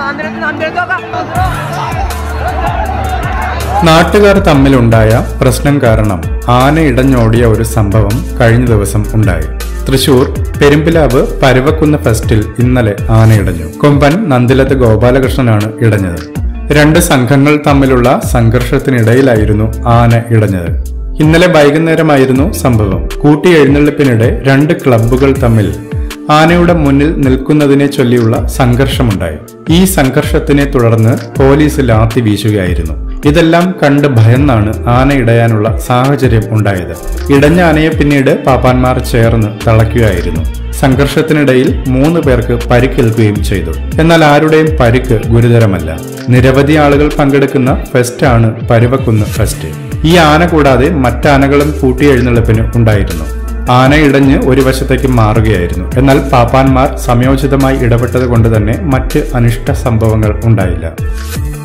നാട്ടുകാർ തമ്മിലുണ്ടായ പ്രശ്നം കാരണം ആന ഇടഞ്ഞോടിയ ഒരു സംഭവം കഴിഞ്ഞ ദിവസം ഉണ്ടായി തൃശൂർ പെരുമ്പിലാവ് പരുവക്കുന്ന് ഫെസ്റ്റിൽ ഇന്നലെ ആന ഇടഞ്ഞു കൊമ്പൻ നന്ദിലത്ത് ഗോപാലകൃഷ്ണനാണ് ഇടഞ്ഞത് രണ്ട് സംഘങ്ങൾ തമ്മിലുള്ള സംഘർഷത്തിനിടയിലായിരുന്നു ആന ഇടഞ്ഞത് ഇന്നലെ വൈകുന്നേരമായിരുന്നു സംഭവം കൂട്ടി എഴുന്നള്ളിപ്പിനിടെ രണ്ട് ക്ലബ്ബുകൾ തമ്മിൽ ആനയുടെ മുന്നിൽ നിൽക്കുന്നതിനെ ചൊല്ലിയുള്ള സംഘർഷമുണ്ടായി ഈ സംഘർഷത്തിനെ തുടർന്ന് പോലീസ് ലാത്തി വീശുകയായിരുന്നു ഇതെല്ലാം കണ്ട് ഭയന്നാണ് ആന ഇടയാനുള്ള സാഹചര്യം ഉണ്ടായത് ഇടഞ്ഞ ആനയെ പിന്നീട് പാപ്പാന്മാർ ചേർന്ന് തളയ്ക്കുകയായിരുന്നു സംഘർഷത്തിനിടയിൽ മൂന്ന് പേർക്ക് പരിക്കേൽക്കുകയും ചെയ്തു എന്നാൽ ആരുടെയും പരിക്ക് ഗുരുതരമല്ല നിരവധി ആളുകൾ പങ്കെടുക്കുന്ന ഫെസ്റ്റാണ് പരുവക്കുന്ന് ഫെസ്റ്റ് ഈ ആന കൂടാതെ മറ്റാനകളും കൂട്ടിയെഴുന്നള്ളിപ്പിന് ഉണ്ടായിരുന്നു ആന ഇടഞ്ഞ് ഒരു വശത്തേക്ക് മാറുകയായിരുന്നു എന്നാൽ പാപ്പാന്മാർ സംയോജിതമായി ഇടപെട്ടത് കൊണ്ട് തന്നെ മറ്റ് അനിഷ്ട സംഭവങ്ങൾ ഉണ്ടായില്ല